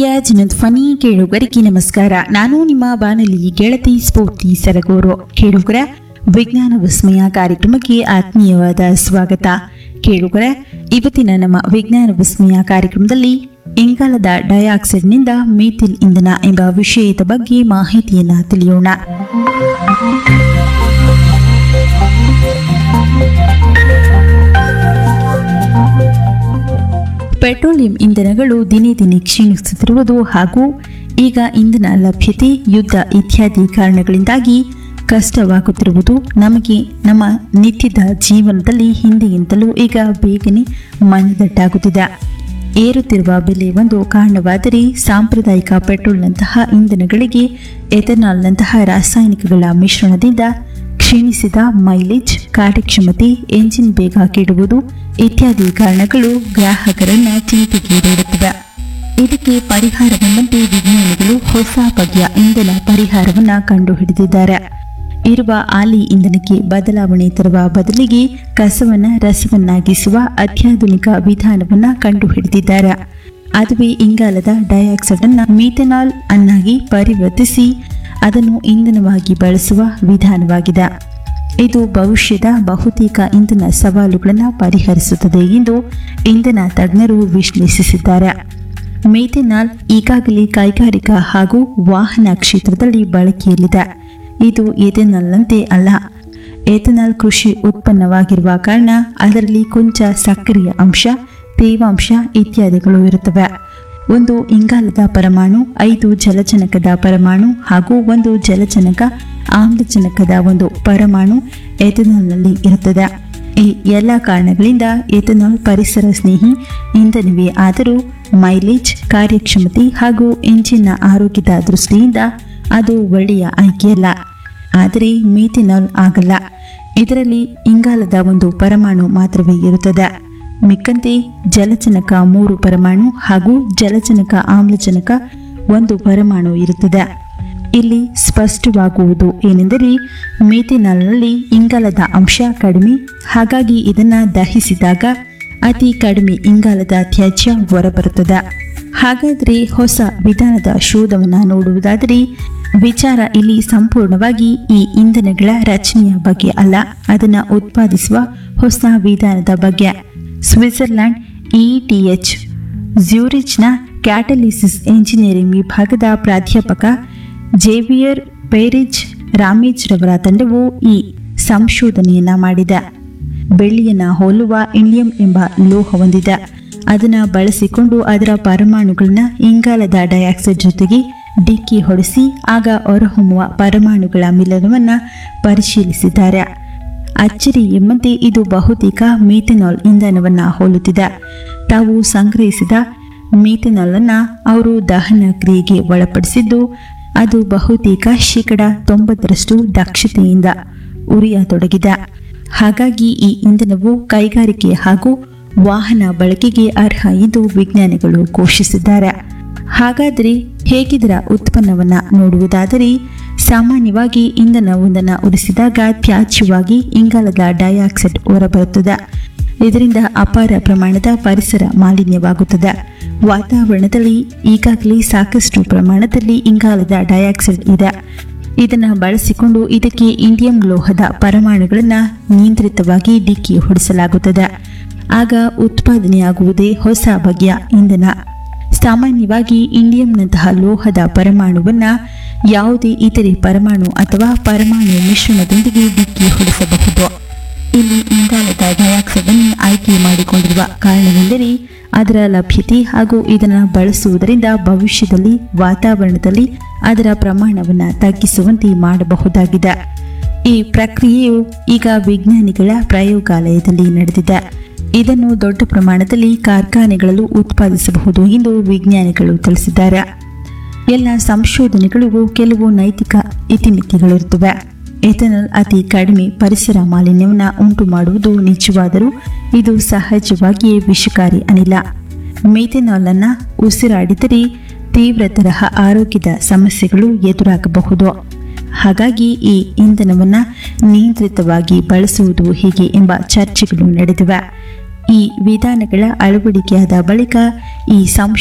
ಪ್ರೀತಿಯ ಜನಧ್ವನಿ ಕೇಳುಗರಿಗೆ ನಮಸ್ಕಾರ ನಾನು ನಿಮ್ಮ ಬಾನಲಿ ಗೆಳತಿ ಸ್ಫೂರ್ತಿ ಸರಗೂರು ಕೇಳುಗರ ವಿಜ್ಞಾನ ವಿಸ್ಮಯ ಕಾರ್ಯಕ್ರಮಕ್ಕೆ ಆತ್ಮೀಯವಾದ ಸ್ವಾಗತ ಕೇಳುಗರ ಇವತ್ತಿನ ನಮ್ಮ ವಿಜ್ಞಾನ ವಿಸ್ಮಯ ಕಾರ್ಯಕ್ರಮದಲ್ಲಿ ಇಂಗಾಲದ ಡೈಆಕ್ಸೈಡ್ನಿಂದ ಮೀಥಿಲ್ ಇಂಧನ ಎಂಬ ವಿಷಯದ ಬಗ್ಗೆ ಮಾಹಿತಿಯನ್ನ ತಿಳಿಯೋಣ ಪೆಟ್ರೋಲಿಯಂ ಇಂಧನಗಳು ದಿನೇ ದಿನೇ ಕ್ಷೀಣಿಸುತ್ತಿರುವುದು ಹಾಗೂ ಈಗ ಇಂಧನ ಲಭ್ಯತೆ ಯುದ್ಧ ಇತ್ಯಾದಿ ಕಾರಣಗಳಿಂದಾಗಿ ಕಷ್ಟವಾಗುತ್ತಿರುವುದು ನಮಗೆ ನಮ್ಮ ನಿತ್ಯದ ಜೀವನದಲ್ಲಿ ಹಿಂದೆಗಿಂತಲೂ ಈಗ ಬೇಗನೆ ಮನದಟ್ಟಾಗುತ್ತಿದೆ ಏರುತ್ತಿರುವ ಬೆಲೆ ಒಂದು ಕಾರಣವಾದರೆ ಸಾಂಪ್ರದಾಯಿಕ ಪೆಟ್ರೋಲ್ನಂತಹ ಇಂಧನಗಳಿಗೆ ಎಥೆನಾಲ್ನಂತಹ ರಾಸಾಯನಿಕಗಳ ಮಿಶ್ರಣದಿಂದ ಕ್ಷೀಣಿಸಿದ ಮೈಲೇಜ್ ಕಾರ್ಯಕ್ಷಮತೆ ಎಂಜಿನ್ ಬೇಗ ಕೆಡುವುದು ಇತ್ಯಾದಿ ಕಾರಣಗಳು ಗ್ರಾಹಕರನ್ನ ಚಿಂತೆಗೀಡಾಡುತ್ತವೆ ಇದಕ್ಕೆ ಪರಿಹಾರವೆಂಬಂತೆ ವಿಜ್ಞಾನಿಗಳು ಹೊಸ ಬಗೆಯ ಇಂಧನ ಪರಿಹಾರವನ್ನ ಕಂಡುಹಿಡಿದಿದ್ದಾರೆ ಇರುವ ಆಲಿ ಇಂಧನಕ್ಕೆ ಬದಲಾವಣೆ ತರುವ ಬದಲಿಗೆ ಕಸವನ್ನ ರಸವನ್ನಾಗಿಸುವ ಅತ್ಯಾಧುನಿಕ ವಿಧಾನವನ್ನ ಕಂಡುಹಿಡಿದಿದ್ದಾರೆ ಅದುವೇ ಇಂಗಾಲದ ಡೈಆಕ್ಸೈಡ್ ಅನ್ನ ಮೀಥೆನಾಲ್ ಅನ್ನಾಗಿ ಪರಿವರ್ತಿಸಿ ಅದನ್ನು ಇಂಧನವಾಗಿ ಬಳಸುವ ವಿಧಾನವಾಗಿದೆ ಇದು ಭವಿಷ್ಯದ ಬಹುತೇಕ ಇಂಧನ ಸವಾಲುಗಳನ್ನು ಪರಿಹರಿಸುತ್ತದೆ ಎಂದು ಇಂಧನ ತಜ್ಞರು ವಿಶ್ಲೇಷಿಸಿದ್ದಾರೆ ಮೇಥೆನಾಲ್ ಈಗಾಗಲೇ ಕೈಗಾರಿಕಾ ಹಾಗೂ ವಾಹನ ಕ್ಷೇತ್ರದಲ್ಲಿ ಬಳಕೆಯಲ್ಲಿದೆ ಇದು ಎಥೆನಾಲ್ನಂತೆ ಅಲ್ಲ ಎಥೆನಾಲ್ ಕೃಷಿ ಉತ್ಪನ್ನವಾಗಿರುವ ಕಾರಣ ಅದರಲ್ಲಿ ಕೊಂಚ ಸಕ್ರಿಯ ಅಂಶ ತೇವಾಂಶ ಇತ್ಯಾದಿಗಳು ಇರುತ್ತವೆ ಒಂದು ಇಂಗಾಲದ ಪರಮಾಣು ಐದು ಜಲಜನಕದ ಪರಮಾಣು ಹಾಗೂ ಒಂದು ಜಲಜನಕ ಆಮ್ಲಜನಕದ ಒಂದು ಪರಮಾಣು ಎಥೆನಾಲ್ನಲ್ಲಿ ಇರುತ್ತದೆ ಈ ಎಲ್ಲ ಕಾರಣಗಳಿಂದ ಎಥೆನಾಲ್ ಪರಿಸರ ಸ್ನೇಹಿ ಇಂಧನವೇ ಆದರೂ ಮೈಲೇಜ್ ಕಾರ್ಯಕ್ಷಮತೆ ಹಾಗೂ ಇಂಜಿನ್ನ ಆರೋಗ್ಯದ ದೃಷ್ಟಿಯಿಂದ ಅದು ಒಳ್ಳೆಯ ಆಯ್ಕೆಯಲ್ಲ ಆದರೆ ಮೀಥೆನಾಲ್ ಆಗಲ್ಲ ಇದರಲ್ಲಿ ಇಂಗಾಲದ ಒಂದು ಪರಮಾಣು ಮಾತ್ರವೇ ಇರುತ್ತದೆ ಮಿಕ್ಕಂತೆ ಜಲಜನಕ ಮೂರು ಪರಮಾಣು ಹಾಗೂ ಜಲಜನಕ ಆಮ್ಲಜನಕ ಒಂದು ಪರಮಾಣು ಇರುತ್ತದೆ ಇಲ್ಲಿ ಸ್ಪಷ್ಟವಾಗುವುದು ಏನೆಂದರೆ ಮೀಥೆನಾಲ್ನಲ್ಲಿ ಇಂಗಾಲದ ಅಂಶ ಕಡಿಮೆ ಹಾಗಾಗಿ ಇದನ್ನು ದಹಿಸಿದಾಗ ಅತಿ ಕಡಿಮೆ ಇಂಗಾಲದ ತ್ಯಾಜ್ಯ ಹೊರಬರುತ್ತದೆ ಹಾಗಾದರೆ ಹೊಸ ವಿಧಾನದ ಶೋಧವನ್ನು ನೋಡುವುದಾದರೆ ವಿಚಾರ ಇಲ್ಲಿ ಸಂಪೂರ್ಣವಾಗಿ ಈ ಇಂಧನಗಳ ರಚನೆಯ ಬಗ್ಗೆ ಅಲ್ಲ ಅದನ್ನು ಉತ್ಪಾದಿಸುವ ಹೊಸ ವಿಧಾನದ ಬಗ್ಗೆ ಸ್ವಿಟ್ಜರ್ಲ್ಯಾಂಡ್ ಇಟಿಎಚ್ ಜ್ಯೂರಿಚ್ನ ಕ್ಯಾಟಲಿಸಿಸ್ ಎಂಜಿನಿಯರಿಂಗ್ ವಿಭಾಗದ ಪ್ರಾಧ್ಯಾಪಕ ಜೇವಿಯರ್ ಪೇರಿಜ್ ರಾಮೇಜ್ ರವರ ತಂಡವು ಈ ಸಂಶೋಧನೆಯನ್ನ ಮಾಡಿದೆ ಬೆಳ್ಳಿಯನ್ನ ಹೋಲುವ ಇಂಡಿಯಂ ಎಂಬ ಲೋಹ ಹೊಂದಿದೆ ಅದನ್ನು ಬಳಸಿಕೊಂಡು ಅದರ ಪರಮಾಣುಗಳನ್ನ ಇಂಗಾಲದ ಡೈಆಕ್ಸೈಡ್ ಜೊತೆಗೆ ಡಿಕ್ಕಿ ಹೊಡೆಸಿ ಆಗ ಹೊರಹೊಮ್ಮುವ ಪರಮಾಣುಗಳ ಮಿಲನವನ್ನು ಪರಿಶೀಲಿಸಿದ್ದಾರೆ ಅಚ್ಚರಿ ಎಂಬಂತೆ ಇದು ಬಹುತೇಕ ಮೀಥೆನಾಲ್ ಇಂಧನವನ್ನ ಹೋಲುತ್ತಿದೆ ತಾವು ಸಂಗ್ರಹಿಸಿದ ಮೀಥೆನಾಲ್ ಅನ್ನ ಅವರು ದಹನ ಕ್ರಿಯೆಗೆ ಒಳಪಡಿಸಿದ್ದು ಅದು ಬಹುತೇಕ ಶೇಕಡ ತೊಂಬತ್ತರಷ್ಟು ದಕ್ಷತೆಯಿಂದ ಉರಿಯತೊಡಗಿದೆ ಹಾಗಾಗಿ ಈ ಇಂಧನವು ಕೈಗಾರಿಕೆ ಹಾಗೂ ವಾಹನ ಬಳಕೆಗೆ ಅರ್ಹ ಎಂದು ವಿಜ್ಞಾನಿಗಳು ಘೋಷಿಸಿದ್ದಾರೆ ಹಾಗಾದರೆ ಹೇಗಿದರ ಉತ್ಪನ್ನವನ್ನ ನೋಡುವುದಾದರೆ ಸಾಮಾನ್ಯವಾಗಿ ಇಂಧನವೊಂದನ್ನು ಉರಿಸಿದಾಗ ತ್ಯಾಜ್ಯವಾಗಿ ಇಂಗಾಲದ ಡೈಆಕ್ಸೈಡ್ ಹೊರಬರುತ್ತದೆ ಇದರಿಂದ ಅಪಾರ ಪ್ರಮಾಣದ ಪರಿಸರ ಮಾಲಿನ್ಯವಾಗುತ್ತದೆ ವಾತಾವರಣದಲ್ಲಿ ಈಗಾಗಲೇ ಸಾಕಷ್ಟು ಪ್ರಮಾಣದಲ್ಲಿ ಇಂಗಾಲದ ಡೈಆಕ್ಸೈಡ್ ಇದೆ ಇದನ್ನು ಬಳಸಿಕೊಂಡು ಇದಕ್ಕೆ ಇಂಡಿಯಂ ಲೋಹದ ಪರಮಾಣುಗಳನ್ನು ನಿಯಂತ್ರಿತವಾಗಿ ಡಿಕ್ಕಿ ಹೊಡೆಸಲಾಗುತ್ತದೆ ಆಗ ಉತ್ಪಾದನೆಯಾಗುವುದೇ ಹೊಸ ಬಗೆಯ ಇಂಧನ ಸಾಮಾನ್ಯವಾಗಿ ಇಂಡಿಯಂನಂತಹ ಲೋಹದ ಪರಮಾಣುವನ್ನು ಯಾವುದೇ ಇತರೆ ಪರಮಾಣು ಅಥವಾ ಪರಮಾಣು ಮಿಶ್ರಣದೊಂದಿಗೆ ಡಿಕ್ಕಿ ಹೊಡೆಸಬಹುದು ಇಲ್ಲಿ ಇಂಗಾಲದ ಡೈಆಕ್ಸೈಡ್ ಅನ್ನು ಆಯ್ಕೆ ಮಾಡಿಕೊಂಡಿರುವ ಕಾರಣವೆಂದರೆ ಅದರ ಲಭ್ಯತೆ ಹಾಗೂ ಇದನ್ನು ಬಳಸುವುದರಿಂದ ಭವಿಷ್ಯದಲ್ಲಿ ವಾತಾವರಣದಲ್ಲಿ ಅದರ ಪ್ರಮಾಣವನ್ನು ತಗ್ಗಿಸುವಂತೆ ಮಾಡಬಹುದಾಗಿದೆ ಈ ಪ್ರಕ್ರಿಯೆಯು ಈಗ ವಿಜ್ಞಾನಿಗಳ ಪ್ರಯೋಗಾಲಯದಲ್ಲಿ ನಡೆದಿದೆ ಇದನ್ನು ದೊಡ್ಡ ಪ್ರಮಾಣದಲ್ಲಿ ಕಾರ್ಖಾನೆಗಳಲ್ಲೂ ಉತ್ಪಾದಿಸಬಹುದು ಎಂದು ವಿಜ್ಞಾನಿಗಳು ತಿಳಿಸಿದ್ದಾರೆ ಎಲ್ಲ ಸಂಶೋಧನೆಗಳಿಗೂ ಕೆಲವು ನೈತಿಕ ಇತಿಮಿತಿಗಳಿರುತ್ತವೆ ಎಥೆನಾಲ್ ಅತಿ ಕಡಿಮೆ ಪರಿಸರ ಮಾಲಿನ್ಯವನ್ನು ಉಂಟು ಮಾಡುವುದು ನಿಜವಾದರೂ ಇದು ಸಹಜವಾಗಿಯೇ ವಿಷಕಾರಿ ಅನಿಲ ಮೆಥೆನಾಲ್ ಅನ್ನ ಉಸಿರಾಡಿದರೆ ತೀವ್ರ ತರಹ ಆರೋಗ್ಯದ ಸಮಸ್ಯೆಗಳು ಎದುರಾಗಬಹುದು ಹಾಗಾಗಿ ಈ ಇಂಧನವನ್ನು ನಿಯಂತ್ರಿತವಾಗಿ ಬಳಸುವುದು ಹೇಗೆ ಎಂಬ ಚರ್ಚೆಗಳು ನಡೆದಿವೆ ಈ ವಿಧಾನಗಳ ಅಳವಡಿಕೆಯಾದ ಬಳಿಕ ಈ ಸಂಶೋಧನೆ